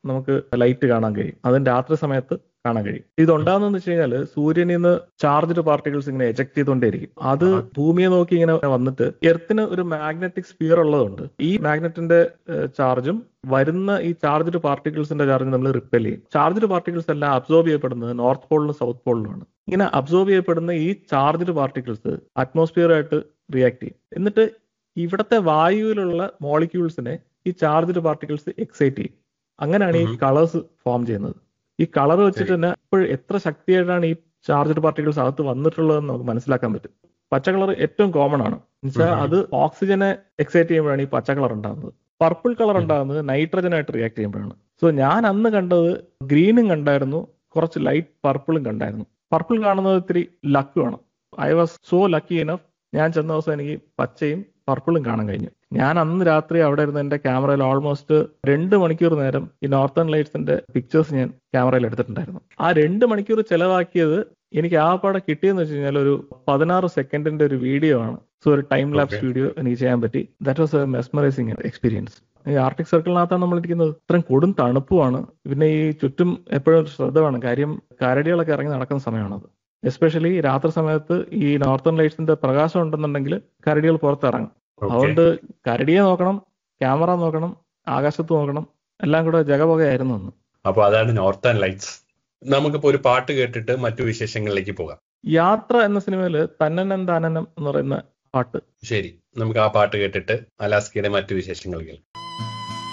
നമുക്ക് ലൈറ്റ് കാണാൻ കഴിയും അതും രാത്രി സമയത്ത് കാണാൻ കഴിയും ഇത് ഉണ്ടാകുന്നതെന്ന് വെച്ച് കഴിഞ്ഞാൽ സൂര്യനിൽ നിന്ന് ചാർജ്ഡ് പാർട്ടിക്കിൾസ് ഇങ്ങനെ എജക്ട് ചെയ്തുകൊണ്ടേയിരിക്കും അത് ഭൂമിയെ നോക്കി ഇങ്ങനെ വന്നിട്ട് എർത്തിന് ഒരു മാഗ്നറ്റിക് സ്പിയർ ഉള്ളതുകൊണ്ട് ഈ മാഗ്നറ്റിന്റെ ചാർജും വരുന്ന ഈ ചാർജ്ഡ് പാർട്ടിക്കിൾസിന്റെ ചാർജ് നമ്മൾ റിപ്പൽ ചെയ്യും ചാർജ്ഡ് പാർട്ടിക്കിൾസ് എല്ലാം അബ്സോർബ് ചെയ്യപ്പെടുന്നത് നോർത്ത് പോളിലും സൗത്ത് പോളിലുമാണ് ഇങ്ങനെ അബ്സോർബ് ചെയ്യപ്പെടുന്ന ഈ ചാർജ്ഡ് പാർട്ടിക്കിൾസ് അറ്റ്മോസ്ഫിയറായിട്ട് റിയാക്ട് ചെയ്യും എന്നിട്ട് ഇവിടത്തെ വായുവിലുള്ള മോളിക്യൂൾസിനെ ഈ ചാർജ്ഡ് പാർട്ടിക്കിൾസ് എക്സൈറ്റ് ചെയ്യും അങ്ങനെയാണ് ഈ കളേഴ്സ് ഫോം ചെയ്യുന്നത് ഈ കളർ വെച്ചിട്ട് തന്നെ ഇപ്പോൾ എത്ര ശക്തിയായിട്ടാണ് ഈ ചാർജ്ഡ് പാർട്ടിക്കിൾസ് അകത്ത് വന്നിട്ടുള്ളതെന്ന് നമുക്ക് മനസ്സിലാക്കാൻ പറ്റും പച്ച കളർ ഏറ്റവും കോമൺ ആണ് എന്നുവെച്ചാൽ അത് ഓക്സിജനെ എക്സൈറ്റ് ചെയ്യുമ്പോഴാണ് ഈ പച്ച കളർ ഉണ്ടാകുന്നത് പർപ്പിൾ കളർ ഉണ്ടാകുന്നത് നൈട്രജനായിട്ട് റിയാക്ട് ചെയ്യുമ്പോഴാണ് സോ ഞാൻ അന്ന് കണ്ടത് ഗ്രീനും കണ്ടായിരുന്നു കുറച്ച് ലൈറ്റ് പർപ്പിളും കണ്ടായിരുന്നു പർപ്പിൾ കാണുന്നത് ഇത്തിരി ലക്ക് വേണം I was so lucky enough ഞാൻ ചെന്ന ദിവസം എനിക്ക് പച്ചയും പർപ്പിളും കാണാൻ കഴിഞ്ഞു ഞാൻ അന്ന് രാത്രി അവിടെ ഇരുന്ന് എന്റെ ക്യാമറയിൽ ഓൾമോസ്റ്റ് രണ്ട് മണിക്കൂർ നേരം ഈ നോർത്തേൺ ലൈറ്റ്സിന്റെ പിക്ചേഴ്സ് ഞാൻ ക്യാമറയിൽ എടുത്തിട്ടുണ്ടായിരുന്നു ആ രണ്ട് മണിക്കൂർ ചെലവാക്കിയത് എനിക്ക് ആ പാടെ കിട്ടിയെന്ന് വെച്ച് കഴിഞ്ഞാൽ ഒരു പതിനാറ് സെക്കൻഡിന്റെ ഒരു വീഡിയോ ആണ് സോ ഒരു ടൈം ലാപ്സ് വീഡിയോ എനിക്ക് ചെയ്യാൻ പറ്റി that was a mesmerising experience ഈ ആർട്ടിക് സർക്കിളിനകത്താണ് നമ്മൾ ഇരിക്കുന്നത് ഇത്രയും കൊടും തണുപ്പുമാണ് പിന്നെ ഈ ചുറ്റും എപ്പോഴും ശ്രദ്ധ വേണം കാര്യം കരടികളൊക്കെ ഇറങ്ങി നടക്കുന്ന സമയമാണത് എസ്പെഷ്യലി രാത്രി സമയത്ത് ഈ നോർത്തേൺ ലൈറ്റ്സിന്റെ പ്രകാശം ഉണ്ടെന്നുണ്ടെങ്കിൽ കരടികൾ പുറത്തിറങ്ങും അതുകൊണ്ട് കരടിയെ നോക്കണം ക്യാമറ നോക്കണം ആകാശത്ത് നോക്കണം എല്ലാം കൂടെ ജഗപകയായിരുന്നു അന്ന് അപ്പൊ അതാണ് നോർത്തേൺ ലൈറ്റ്സ് നമുക്കിപ്പോ ഒരു പാട്ട് കേട്ടിട്ട് മറ്റു വിശേഷങ്ങളിലേക്ക് പോകാം യാത്ര എന്ന സിനിമയില് തന്നനം താനനം എന്ന് പറയുന്ന പാട്ട് ശരി നമുക്ക് ആ പാട്ട് കേട്ടിട്ട് അലാസ്കയുടെ മറ്റു വിശേഷങ്ങൾ കേൾക്കാം